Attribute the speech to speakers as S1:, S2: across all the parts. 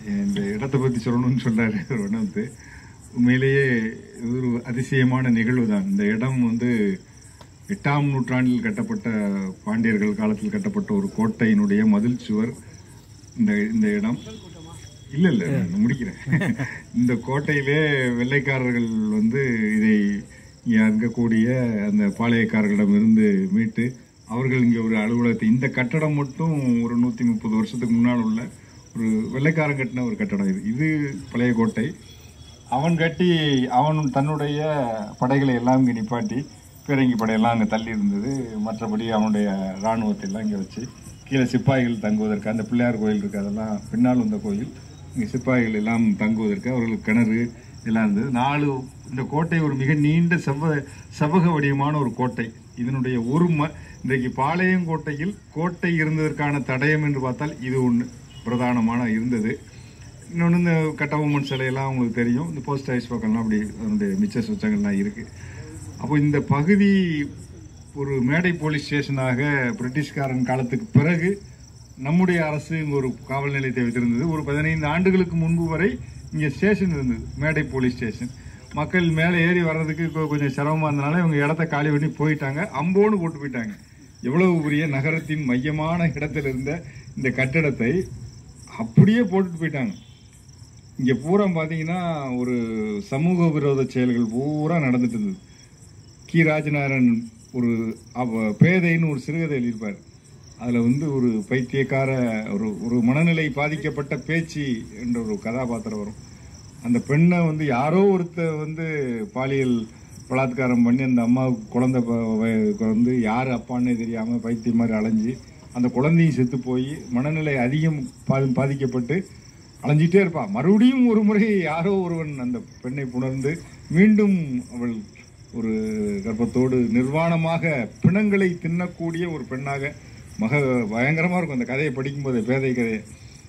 S1: இந்த இடத்தை பத்தி சொல்லணும்னு சொன்னாரு வந்து உண்மையிலேயே இது ஒரு அதிசயமான நிகழ்வு தான் இந்த இடம் வந்து எட்டாம் நூற்றாண்டில் கட்டப்பட்ட பாண்டியர்கள் காலத்தில் கட்டப்பட்ட ஒரு கோட்டையினுடைய மதில் சுவர் இந்த இந்த இடம் இல்ல இல்ல நான் முடிக்கிறேன் இந்த கோட்டையிலே வெள்ளைக்காரர்கள் வந்து இதை இங்க இருக்கக்கூடிய அந்த பாளையக்காரர்களிடம் இருந்து மீட்டு அவர்கள் இங்க ஒரு அலுவலகத்தை இந்த கட்டடம் மட்டும் ஒரு நூத்தி முப்பது வருஷத்துக்கு முன்னால் உள்ள ஒரு வெள்ளைக்காரன் கட்டின ஒரு கட்டடம் இது இது பழைய கோட்டை அவன் கட்டி அவன் தன்னுடைய படைகளை எல்லாம் இங்கே நிப்பாட்டி பீரங்கி படையெல்லாம் அங்கே தள்ளி இருந்தது மற்றபடி அவனுடைய இராணுவத்தை எல்லாம் இங்கே வச்சு கீழே சிப்பாய்கள் தங்குவதற்கு அந்த பிள்ளையார் கோயில் இருக்கு அதெல்லாம் பின்னால் வந்த கோயில் இங்கே சிப்பாய்கள் எல்லாம் தங்குவதற்கு அவர்களுக்கு கிணறு எல்லாம் இருந்தது நாலு இந்த கோட்டை ஒரு மிக நீண்ட செவ்வ செவ்வக வடிவமான ஒரு கோட்டை இதனுடைய ஒரு ம இன்றைக்கு பாளையங்கோட்டையில் கோட்டை இருந்ததற்கான தடயம் என்று பார்த்தால் இது ஒன்று பிரதானமான இருந்தது இன்னொன்று இந்த கட்டபொம்மன் சிலையெல்லாம் உங்களுக்கு தெரியும் இந்த போஸ்ட் ஆஃபீஸ் பக்கம்லாம் அப்படி அதனுடைய மிச்ச சுச்சங்கள்லாம் இருக்கு அப்போ இந்த பகுதி ஒரு மேடை போலீஸ் ஸ்டேஷனாக பிரிட்டிஷ்காரன் காலத்துக்கு பிறகு நம்முடைய அரசு இங்கே ஒரு காவல் நிலையத்தை வைத்திருந்தது ஒரு பதினைந்து ஆண்டுகளுக்கு முன்பு வரை இங்கே ஸ்டேஷன் இருந்தது மேடை போலீஸ் ஸ்டேஷன் மக்கள் மேலே ஏறி வர்றதுக்கு கொ- கொஞ்சம் சிரமமாக இருந்தனால இவங்க இடத்த காலி பண்ணி போயிட்டாங்க அம்போன்னு போட்டு போயிட்டாங்க எவ்வளவு பெரிய நகரத்தின் மையமான இடத்துல இருந்த இந்த கட்டடத்தை அப்படியே போட்டுட்டு போயிட்டாங்க இங்க பூரா பாத்தீங்கன்னா ஒரு சமூக விரோத செயல்கள் பூரா நடந்துட்டு இருந்தது கி ராஜநாதன் ஒரு அவ- பேதைன்னு ஒரு சிறுகதை எழுதியிருப்பார் அதுல வந்து ஒரு பைத்தியக்கார ஒரு ஒரு மனநிலை பாதிக்கப்பட்ட பேச்சு என்ற ஒரு கதாபாத்திரம் வரும் அந்த பெண்ணை வந்து யாரோ ஒருத்த வந்து பாலியல் பலாத்காரம் பண்ணி அந்த அம்மாவுக்கு குழந்தை ப- வ- வந்து யார் அப்பான்னே தெரியாம பைத்தியம் மாதிரி அலைஞ்சு அந்த குழந்தையும் செத்து போய் மனநிலை அதிகம் பா- பாதிக்கப்பட்டு அலைஞ்சிட்டே இருப்பா மறுபடியும் ஒரு முறை யாரோ ஒருவன் அந்த பெண்ணை புணர்ந்து மீண்டும் அவள் ஒரு கர்ப்பத்தோடு நிர்வாணமாக பிணங்களை தின்னக்கூடிய ஒரு பெண்ணாக மக பயங்கரமா இருக்கும் அந்த கதையை படிக்கும்போது பேதை கதையை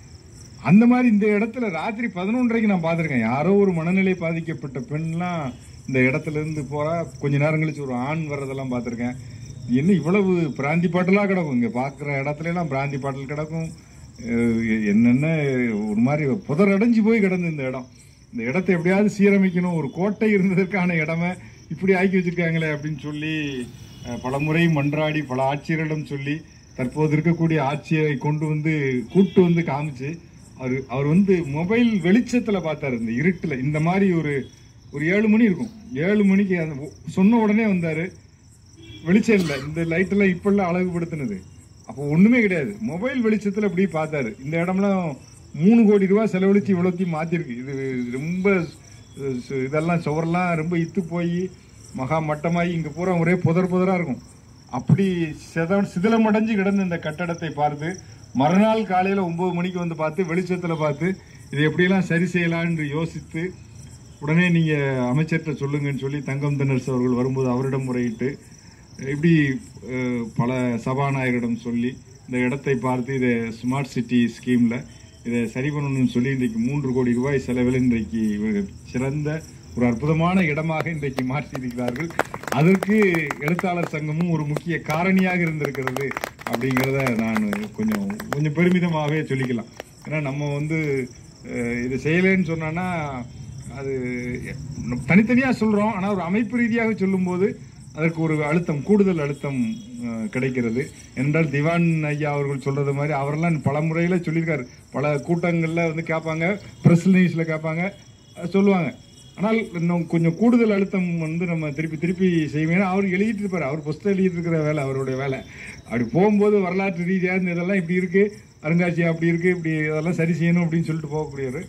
S1: அந்த மாதிரி இந்த இடத்துல ராத்திரி பதினொன்றரைக்கு நான் பார்த்திருக்கேன் யாரோ ஒரு மனநிலை பாதிக்கப்பட்ட பெண்லாம் இந்த இடத்துல இருந்து போறா கொஞ்ச நேரம் கழிச்சு ஒரு ஆண் வர்றதெல்லாம் பார்த்திருக்கேன் என்ன இவ்வளவு பிராந்தி பாட்டெல்லாம் கிடக்கும் இங்க பாக்குற இடத்துல எல்லாம் பிராந்தி பாட்டல் கிடக்கும் அஹ் என்னென்ன ஒரு மாதிரி புதர் அடைஞ்சு போய் கிடந்து இந்த இடம் இந்த இடத்தை எப்படியாவது சீரமைக்கணும் ஒரு கோட்டை இருந்ததற்கான இடமே இப்படி ஆக்கி வச்சிருக்காங்களே அப்படின்னு சொல்லி அஹ், பலமுறை மன்றாடி பல ஆட்சியரிடம் சொல்லி தற்போது இருக்கக்கூடிய ஆட்சியை கொண்டு வந்து கூட்டு வந்து காமிச்சு அவர் அவர் வந்து மொபைல் வெளிச்சத்துல பார்த்தாரு இந்த இருட்டுல இந்த மாதிரி ஒரு ஒரு ஏழு மணி இருக்கும் ஏழு மணிக்கு அந்த ஒ- சொன்ன உடனே வந்தாரு வெளிச்சம் இல்லை இந்த லைட் எல்லாம் இப்பெல்லாம் அழகுபடுத்தினது அப்போ ஒண்ணுமே கிடையாது மொபைல் வெளிச்சத்துல அப்படியே பார்த்தாரு இந்த இடம்லாம் மூணு கோடி ரூபாய் செலவழிச்சு இவ்வளோத்தையும் மாத்திருக்கு இது ரொம்ப அஹ், சு- இதெல்லாம் சுவரெல்லாம் ரொம்ப இத்து போய் மகா மட்டமாகி இங்க பூரா ஒரே புதர் புதரா இருக்கும் அப்படி சித சிதிலமடைஞ்சு கிடந்த இந்த கட்டடத்தை பார்த்து மறுநாள் காலையில ஒன்பது மணிக்கு வந்து பார்த்து வெளிச்சத்துல பார்த்து இதை எப்படியெல்லாம் சரி செய்யலாம்னு யோசித்து உடனே நீங்க அமைச்சர்கிட்ட சொல்லுங்கன்னு சொல்லி தங்கம் தென்னரசு அவர்கள் வரும்போது அவரிடம் முறையிட்டு இப்படி அஹ், பல சபாநாயகரிடம் சொல்லி இந்த இடத்தை பார்த்து இதை ஸ்மார்ட் சிட்டி ஸ்கீம்ல இதை சரி பண்ணணும்னு சொல்லி இன்றைக்கு மூன்று கோடி ரூபாய் செலவில் இன்றைக்கு இவர்கள் சிறந்த ஒரு அற்புதமான இடமாக இன்றைக்கு மாற்றியிருக்கிறார்கள் அதற்கு எழுத்தாளர் சங்கமும் ஒரு முக்கிய காரணியாக இருந்திருக்கிறது அப்படிங்கிறத நான் கொஞ்சம் கொஞ்சம் பெருமிதமாகவே சொல்லிக்கலாம் ஏன்னா நம்ம வந்து அஹ், இது செய்யலைன்னு சொன்னோன்னா அது தனித்தனியா சொல்றோம் ஆனா ஒரு அமைப்பு ரீதியாக சொல்லும்போது அதற்கு ஒரு அழுத்தம் கூடுதல் அழுத்தம் அஹ், கிடைக்கிறது என்றால் திவான் ஐயா அவர்கள் சொல்றது மாதிரி அவரெல்லாம் பல முறையில சொல்லியிருக்காரு பல கூட்டங்கள்ல வந்து கேட்பாங்க பிரஸ் நியூஸ்ல கேட்பாங்க அஹ், சொல்லுவாங்க ஆனால் இன்னும் கொஞ்சம் கூடுதல் அழுத்தம் வந்து நம்ம திருப்பி திருப்பி செய்வேன் அவர் எழுதிட்டு இருப்பாரு அவர் புஸ்தகம் எழுதிட்டு இருக்கிற வேலை அவருடைய வேலை அப்படி போகும்போது வரலாற்று ரீதியாக இந்த இதெல்லாம் இப்படி இருக்கு அருங்காட்சியகம் அப்படி இருக்கு இப்படி இதெல்லாம் சரி செய்யணும் அப்படின்னு சொல்லிட்டு போகக்கூடியவர்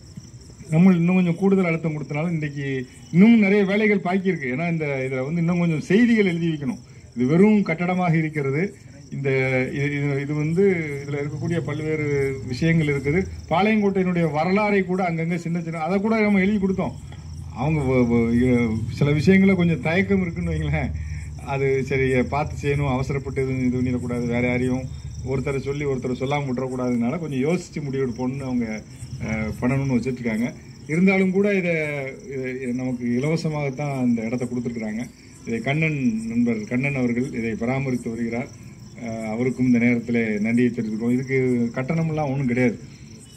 S1: நம்ம இன்னும் கொஞ்சம் கூடுதல் அழுத்தம் கொடுத்தனால இன்றைக்கு இன்னும் நிறைய வேலைகள் பாக்கி இருக்கு ஏன்னா இந்த இதுல வந்து இன்னும் கொஞ்சம் செய்திகள் எழுதி வைக்கணும் இது வெறும் கட்டடமாக இருக்கிறது இந்த இது- இது- இது வந்து இதுல இருக்கக்கூடிய பல்வேறு விஷயங்கள் இருக்குது பாளையங்கோட்டையினுடைய வரலாறை கூட அங்கங்க சின்ன சின்ன அதை கூட நம்ம எழுதி கொடுத்தோம் அவங்க வ- வ- இ- சில விஷயங்கள கொஞ்சம் தயக்கம் இருக்குன்னு வைங்களேன் அது சரி பார்த்து செய்யணும் அவசரப்பட்டு எதுவும் இது பண்ணிடக்கூடாது வேற யாரையும் ஒருத்தரை சொல்லி ஒருத்தரை சொல்லாம விட்டுறக்கூடாதுனால கொஞ்சம் யோசிச்சு முடிவெடுப்போம்னு அவங்க அஹ், பண்ணணும்னு வச்சுட்டு இருக்காங்க இருந்தாலும் கூட இதை இதை நமக்கு இலவசமாகத்தான் இந்த இடத்த கொடுத்துருக்குறாங்க இதை கண்ணன் நண்பர் கண்ணன் அவர்கள் இதை பராமரித்து வருகிறார் அஹ், அவருக்கும் இந்த நேரத்தில் நன்றியை தெரிவித்துக்கிறோம் இதுக்கு கட்டணம்லாம் ஒன்றும் கிடையாது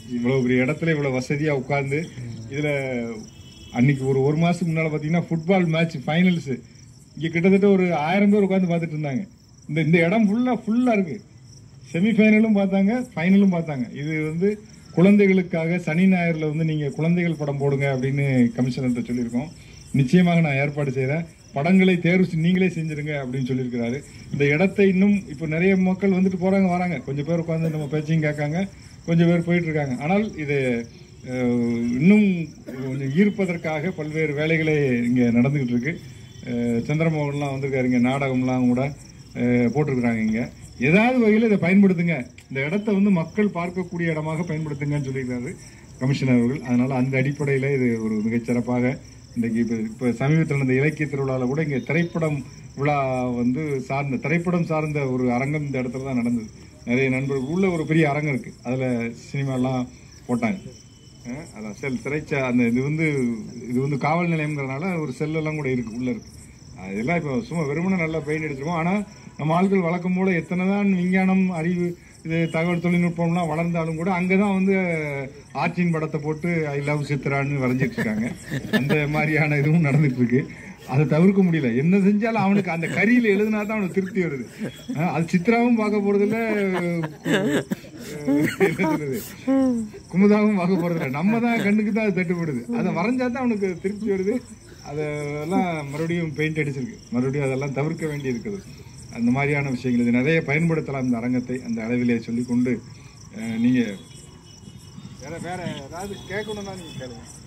S1: இவ்வளவு பெரிய இடத்துல இவ்வளவு வசதியா உட்கார்ந்து இதுல அன்னைக்கு ஒரு ஒரு மாசத்துக்கு முன்னால பாத்தீங்கன்னா ஃபுட்பால் மேட்ச் ஃபைனல்ஸ் இங்க கிட்டத்தட்ட ஒரு ஆயிரம் பேர் உட்கார்ந்து பார்த்துட்டு இருந்தாங்க இந்த இந்த இடம் ஃபுல்லா ஃபுல்லா இருக்கு செமிஃபைனலும் பார்த்தாங்க ஃபைனலும் பார்த்தாங்க இது வந்து குழந்தைகளுக்காக சனி ஞாயிறுல வந்து நீங்க குழந்தைகள் படம் போடுங்க அப்படின்னு கமிஷனர்கிட்ட சொல்லியிருக்கோம் நிச்சயமாக நான் ஏற்பாடு செய்றேன் படங்களை தேர்வு செய்- நீங்களே செஞ்சிருங்க அப்படின்னு சொல்லியிருக்கிறாரு இந்த இடத்தை இன்னும் இப்போ நிறைய மக்கள் வந்துட்டு போறாங்க வராங்க கொஞ்சம் பேர் உட்காந்து நம்ம பேச்சையும் கேட்காங்க கொஞ்சம் பேர் போயிட்டு இருக்காங்க ஆனால் இது அஹ், இன்னும் கொஞ்சம் ஈர்ப்பதற்காக பல்வேறு வேலைகளை இங்க நடந்துகிட்டு இருக்கு அஹ், சந்திரமோகன்லாம் வந்திருக்காரு இங்க நாடகம்லாம் கூட அஹ், போட்டிருக்கிறாங்க இங்க ஏதாவது வகையில் இதை பயன்படுத்துங்க இந்த இடத்த வந்து மக்கள் பார்க்கக்கூடிய இடமாக பயன்படுத்துங்கன்னு சொல்லியிருக்காரு கமிஷனர் அவர்கள் அதனால அந்த அடிப்படையில் இது ஒரு மிகச்சிறப்பாக இன்றைக்கு இப்போ இப்போ சமீபத்தில் நடந்த இலக்கிய திருவிழாவில் கூட இங்கே திரைப்படம் விழா வந்து சார்ந்த திரைப்படம் சார்ந்த ஒரு அரங்கம் இந்த இடத்துல தான் நடந்தது நிறைய நண்பர்கள் உள்ள ஒரு பெரிய அரங்கம் இருக்கு அதில் சினிமாலாம் போட்டாங்க அஹ் அதான் செல் திரைச்சா அந்த இது வந்து இது வந்து காவல் நிலையம்ங்கிறதுனால ஒரு செல்லெல்லாம் கூட இருக்கு உள்ள இருக்கு அதெல்லாம் இப்போ சும்மா வெறுமனே நல்லா பெயிண்ட் அடிச்சிருக்கோம் ஆனால் நம்ம ஆட்கள் வழக்கம் போல எத்தனை தான் விஞ்ஞானம் அறிவு இது தகவல் தொழில்நுட்பம்லாம் வளர்ந்தாலும் கூட அங்கே தான் வந்து ஆர்ச்சின் படத்தை போட்டு ஐ லவ் சித்ரான்னு வரைஞ்சிட்டு இருக்காங்க அந்த மாதிரியான இதுவும் நடந்துட்டு இருக்கு அதை தவிர்க்க முடியல என்ன செஞ்சாலும் அவனுக்கு அந்த கரியில எழுதினா தான் அவனுக்கு திருப்தி வருது அஹ் அது சித்ராவும் பார்க்க போறதில்ல அஹ் என்ன சொல்றது குமுதாவும் பார்க்க போறதில்ல நம்ம தான் கண்ணுக்கு தான் அது தட்டுப்படுது அதை வரைஞ்சா தான் அவனுக்கு திருப்தி வருது அதெல்லாம் மறுபடியும் பெயிண்ட் அடிச்சிருக்கு மறுபடியும் அதெல்லாம் தவிர்க்க வேண்டி இருக்குது அந்த மாதிரியான விஷயங்கள் இது நிறைய பயன்படுத்தலாம் இந்த அரங்கத்தை அந்த அளவிலே சொல்லிக்கொண்டு அஹ், நீங்க வேற வேற ஏதாவது கேட்கணும்னா நீங்க கேளுங்க